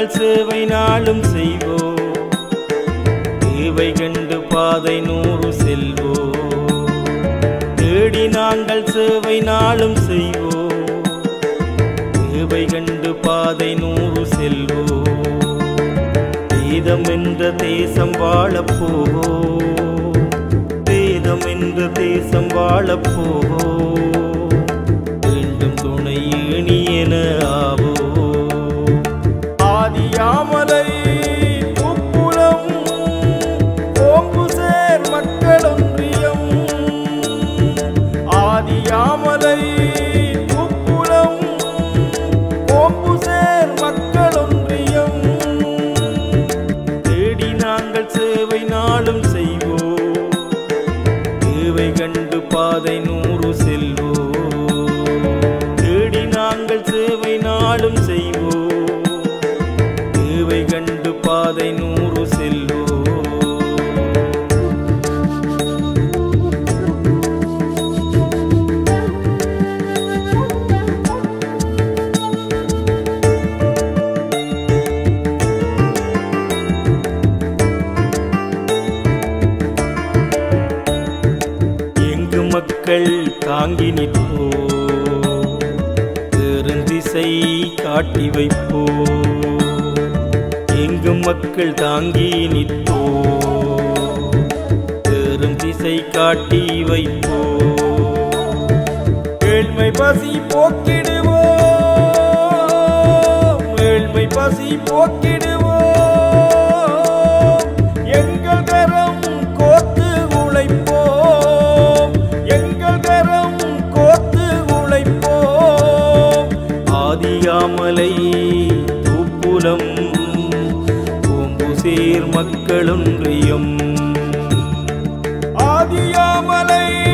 நாங்கள் சேவை நாளும் செய்வோம் தேவை கண்டு பாதை நூறு செல்வோம் தேடி நாங்கள் சேவை நாளும் செய்வோம் தேவை கண்டு பாதை நூறு செல்வோம் வேதம் என்ற தேசம் வாழப்போ வேதம் என்ற தேசம் வாழப்போ வேண்டும் துணை ஏணி என ஆவோ ஆதியாமலை உப்புலம் ஓம்பு சேர் மக்கள் ஒன்றியம் ஆதியாமலை உப்புலம் ஓம்பு சேர் மக்கள் ஒன்றியம் தேடி நாங்கள் சேவை நாளும் செய்வோம் தேவை கண்டு பாதை நூறு செல்வோம் தேடி நாங்கள் சேவை நாளும் செய்வோம் தேவை கண்டு பாதை நூறு செல்வோம் எங்கு மக்கள் தாங்கி நிற்போ திசை காட்டி வைப்போ எங்கு மக்கள் தாங்கி நிற்போ பெரும் திசை காட்டி வைப்போ ஏழ்மை பசி போக்கிடுவோ ஏழ்மை பசி போக்கிடுவோ எங்கள் கரம் கோத்து உழைப்போம் எங்கள் கரம் கோத்து உழைப்போம் ஆதியாமலை தூப்புலம் பூம்புசேர் மக்களொன்றியம் ஆதியாமலை